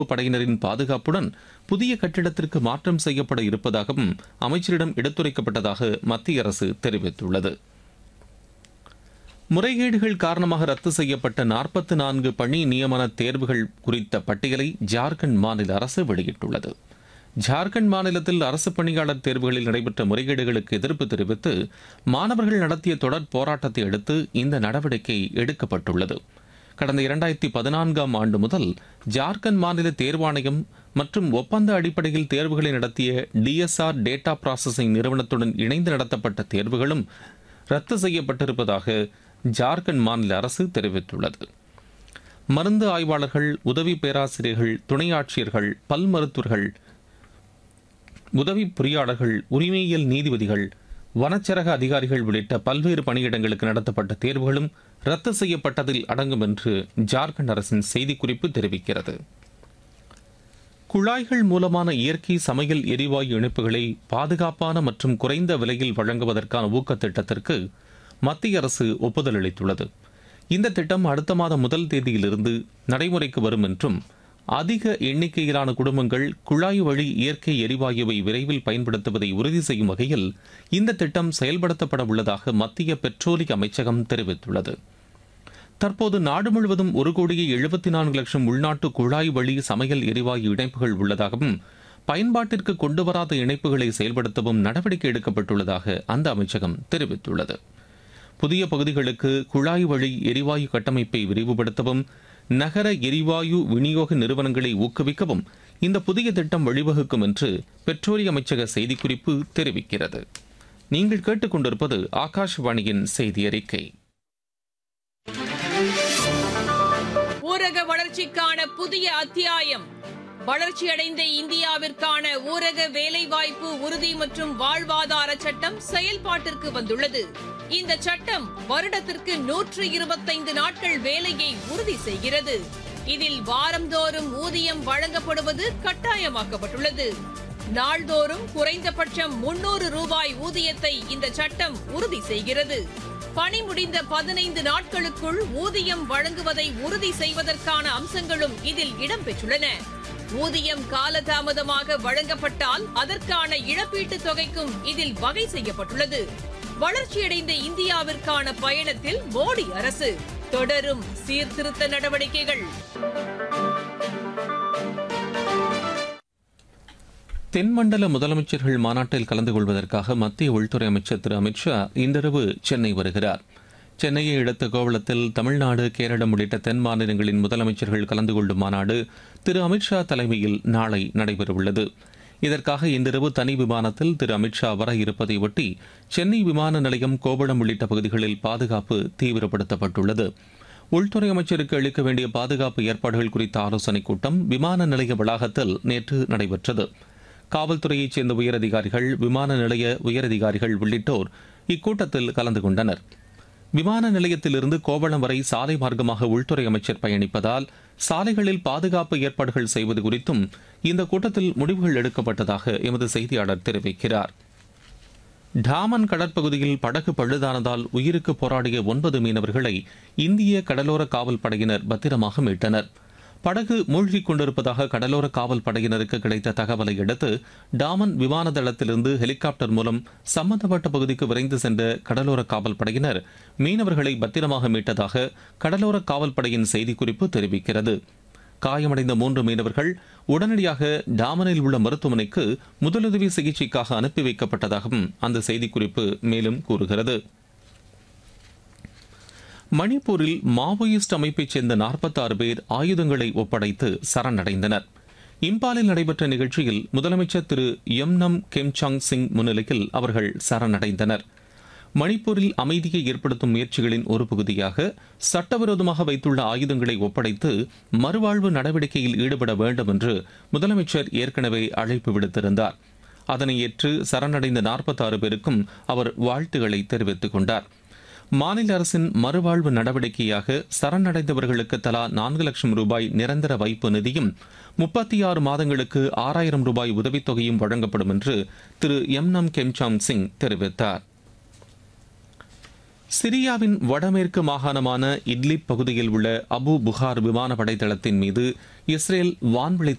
படையினரின் பாதுகாப்புடன் புதிய கட்டிடத்திற்கு மாற்றம் செய்யப்பட இருப்பதாகவும் அமைச்சரிடம் எடுத்துரைக்கப்பட்டதாக மத்திய அரசு தெரிவித்துள்ளது முறைகேடுகள் காரணமாக ரத்து செய்யப்பட்ட நாற்பத்தி நான்கு பணி நியமன தேர்வுகள் குறித்த பட்டியலை ஜார்க்கண்ட் மாநில அரசு வெளியிட்டுள்ளது ஜார்க்கண்ட் மாநிலத்தில் அரசு பணியாளர் தேர்வுகளில் நடைபெற்ற முறைகேடுகளுக்கு எதிர்ப்பு தெரிவித்து மாணவர்கள் நடத்திய தொடர் போராட்டத்தை அடுத்து இந்த நடவடிக்கை எடுக்கப்பட்டுள்ளது கடந்த இரண்டாயிரத்தி பதினான்காம் ஆண்டு முதல் ஜார்க்கண்ட் மாநில தேர்வாணையம் மற்றும் ஒப்பந்த அடிப்படையில் தேர்வுகளை நடத்திய டிஎஸ்ஆர் டேட்டா ப்ராசஸிங் நிறுவனத்துடன் இணைந்து நடத்தப்பட்ட தேர்வுகளும் ரத்து செய்யப்பட்டிருப்பதாக ஜார்க்கண்ட் மாநில அரசு தெரிவித்துள்ளது மருந்து ஆய்வாளர்கள் உதவி பேராசிரியர்கள் துணை ஆட்சியர்கள் பல் மருத்துவர்கள் உதவி பொறியாளர்கள் உரிமையியல் நீதிபதிகள் வனச்சரக அதிகாரிகள் உள்ளிட்ட பல்வேறு பணியிடங்களுக்கு நடத்தப்பட்ட தேர்வுகளும் ரத்து செய்யப்பட்டதில் அடங்கும் என்று ஜார்க்கண்ட் அரசின் செய்திக்குறிப்பு தெரிவிக்கிறது குழாய்கள் மூலமான இயற்கை சமையல் எரிவாயு இணைப்புகளை பாதுகாப்பான மற்றும் குறைந்த விலையில் வழங்குவதற்கான ஊக்கத் திட்டத்திற்கு மத்திய அரசு ஒப்புதல் அளித்துள்ளது இந்த திட்டம் அடுத்த மாதம் முதல் தேதியிலிருந்து நடைமுறைக்கு வரும் என்றும் அதிக எண்ணிக்கையிலான குடும்பங்கள் குழாய் வழி இயற்கை எரிவாயுவை விரைவில் பயன்படுத்துவதை உறுதி செய்யும் வகையில் இந்த திட்டம் செயல்படுத்தப்பட உள்ளதாக மத்திய பெட்ரோலிய அமைச்சகம் தெரிவித்துள்ளது தற்போது நாடு முழுவதும் ஒரு கோடியே எழுபத்தி நான்கு லட்சம் உள்நாட்டு குழாய் வழி சமையல் எரிவாயு இணைப்புகள் உள்ளதாகவும் பயன்பாட்டிற்கு கொண்டு வராத இணைப்புகளை செயல்படுத்தவும் நடவடிக்கை எடுக்கப்பட்டுள்ளதாக அந்த அமைச்சகம் தெரிவித்துள்ளது புதிய பகுதிகளுக்கு குழாய் வழி எரிவாயு கட்டமைப்பை விரிவுபடுத்தவும் நகர எரிவாயு விநியோக நிறுவனங்களை ஊக்குவிக்கவும் இந்த புதிய திட்டம் வழிவகுக்கும் என்று பெட்ரோலிய அமைச்சக செய்திக்குறிப்பு தெரிவிக்கிறது நீங்கள் கேட்டுக்கொண்டிருப்பது ஆகாஷ்வாணியின் செய்தி அறிக்கை ஊரக வளர்ச்சிக்கான புதிய அத்தியாயம் வளர்ச்சியடைந்த இந்தியாவிற்கான ஊரக வேலைவாய்ப்பு உறுதி மற்றும் வாழ்வாதார சட்டம் செயல்பாட்டிற்கு வந்துள்ளது இந்த சட்டம் வருடத்திற்கு நூற்று இருபத்தைந்து நாட்கள் வேலையை உறுதி செய்கிறது இதில் வாரந்தோறும் ஊதியம் வழங்கப்படுவது கட்டாயமாக்கப்பட்டுள்ளது நாள்தோறும் குறைந்தபட்சம் முன்னூறு ரூபாய் ஊதியத்தை இந்த சட்டம் உறுதி செய்கிறது பணி முடிந்த பதினைந்து நாட்களுக்குள் ஊதியம் வழங்குவதை உறுதி செய்வதற்கான அம்சங்களும் இதில் இடம்பெற்றுள்ளன ஊதியம் காலதாமதமாக வழங்கப்பட்டால் அதற்கான இழப்பீட்டுத் தொகைக்கும் இதில் வகை செய்யப்பட்டுள்ளது வளர்ச்சியடைந்த இந்தியாவிற்கான பயணத்தில் மோடி அரசு தொடரும் சீர்திருத்த நடவடிக்கைகள் தென்மண்டல முதலமைச்சர்கள் மாநாட்டில் கலந்து கொள்வதற்காக மத்திய உள்துறை அமைச்சர் திரு அமித்ஷா இன்றிரவு சென்னை வருகிறார் சென்னையை அடுத்த கோவளத்தில் தமிழ்நாடு கேரளம் உள்ளிட்ட தென் மாநிலங்களின் முதலமைச்சர்கள் கலந்து கொள்ளும் மாநாடு திரு அமித்ஷா தலைமையில் நாளை நடைபெறவுள்ளது இதற்காக இன்றிரவு தனி விமானத்தில் திரு அமித்ஷா வர இருப்பதை ஒட்டி சென்னை விமான நிலையம் கோவளம் உள்ளிட்ட பகுதிகளில் பாதுகாப்பு தீவிரப்படுத்தப்பட்டுள்ளது உள்துறை அமைச்சருக்கு அளிக்க வேண்டிய பாதுகாப்பு ஏற்பாடுகள் குறித்த ஆலோசனைக் கூட்டம் விமான நிலைய வளாகத்தில் நேற்று நடைபெற்றது காவல்துறையைச் சேர்ந்த உயரதிகாரிகள் விமான நிலைய உயரதிகாரிகள் உள்ளிட்டோர் இக்கூட்டத்தில் கலந்து கொண்டனர் விமான நிலையத்திலிருந்து கோவளம் வரை சாலை மார்க்கமாக உள்துறை அமைச்சர் பயணிப்பதால் சாலைகளில் பாதுகாப்பு ஏற்பாடுகள் செய்வது குறித்தும் இந்த கூட்டத்தில் முடிவுகள் எடுக்கப்பட்டதாக எமது செய்தியாளர் தெரிவிக்கிறார் டாமன் கடற்பகுதியில் படகு பழுதானதால் உயிருக்கு போராடிய ஒன்பது மீனவர்களை இந்திய கடலோர காவல் படையினர் பத்திரமாக மீட்டனர் படகு மூழ்கிக் கொண்டிருப்பதாக கடலோர காவல் படையினருக்கு கிடைத்த தகவலை அடுத்து டாமன் விமான தளத்திலிருந்து ஹெலிகாப்டர் மூலம் சம்பந்தப்பட்ட பகுதிக்கு விரைந்து சென்ற கடலோர காவல் படையினர் மீனவர்களை பத்திரமாக மீட்டதாக கடலோர காவல் படையின் செய்திக்குறிப்பு தெரிவிக்கிறது காயமடைந்த மூன்று மீனவர்கள் உடனடியாக டாமனில் உள்ள மருத்துவமனைக்கு முதலுதவி சிகிச்சைக்காக அனுப்பி வைக்கப்பட்டதாகவும் அந்த செய்திக்குறிப்பு மேலும் கூறுகிறது மணிப்பூரில் மாவோயிஸ்ட் அமைப்பைச் சேர்ந்த நாற்பத்தாறு பேர் ஆயுதங்களை ஒப்படைத்து சரணடைந்தனர் இம்பாலில் நடைபெற்ற நிகழ்ச்சியில் முதலமைச்சர் திரு எம்னம் கெம்சாங் சிங் முன்னிலையில் அவர்கள் சரணடைந்தனர் மணிப்பூரில் அமைதியை ஏற்படுத்தும் முயற்சிகளின் ஒரு பகுதியாக சட்டவிரோதமாக வைத்துள்ள ஆயுதங்களை ஒப்படைத்து மறுவாழ்வு நடவடிக்கையில் ஈடுபட வேண்டும் என்று முதலமைச்சர் ஏற்கனவே அழைப்பு விடுத்திருந்தார் அதனை ஏற்று சரணடைந்த நாற்பத்தாறு பேருக்கும் அவர் வாழ்த்துக்களை தெரிவித்துக் கொண்டார் மாநில அரசின் மறுவாழ்வு நடவடிக்கையாக சரணடைந்தவர்களுக்கு தலா நான்கு லட்சம் ரூபாய் நிரந்தர வைப்பு நிதியும் முப்பத்தி ஆறு மாதங்களுக்கு ஆறாயிரம் ரூபாய் உதவித்தொகையும் வழங்கப்படும் என்று திரு எம் நம் கெம்சாங் சிங் தெரிவித்தார் சிரியாவின் வடமேற்கு மாகாணமான இட்லிப் பகுதியில் உள்ள அபு புகார் விமானப்படை தளத்தின் மீது இஸ்ரேல் வான்வழி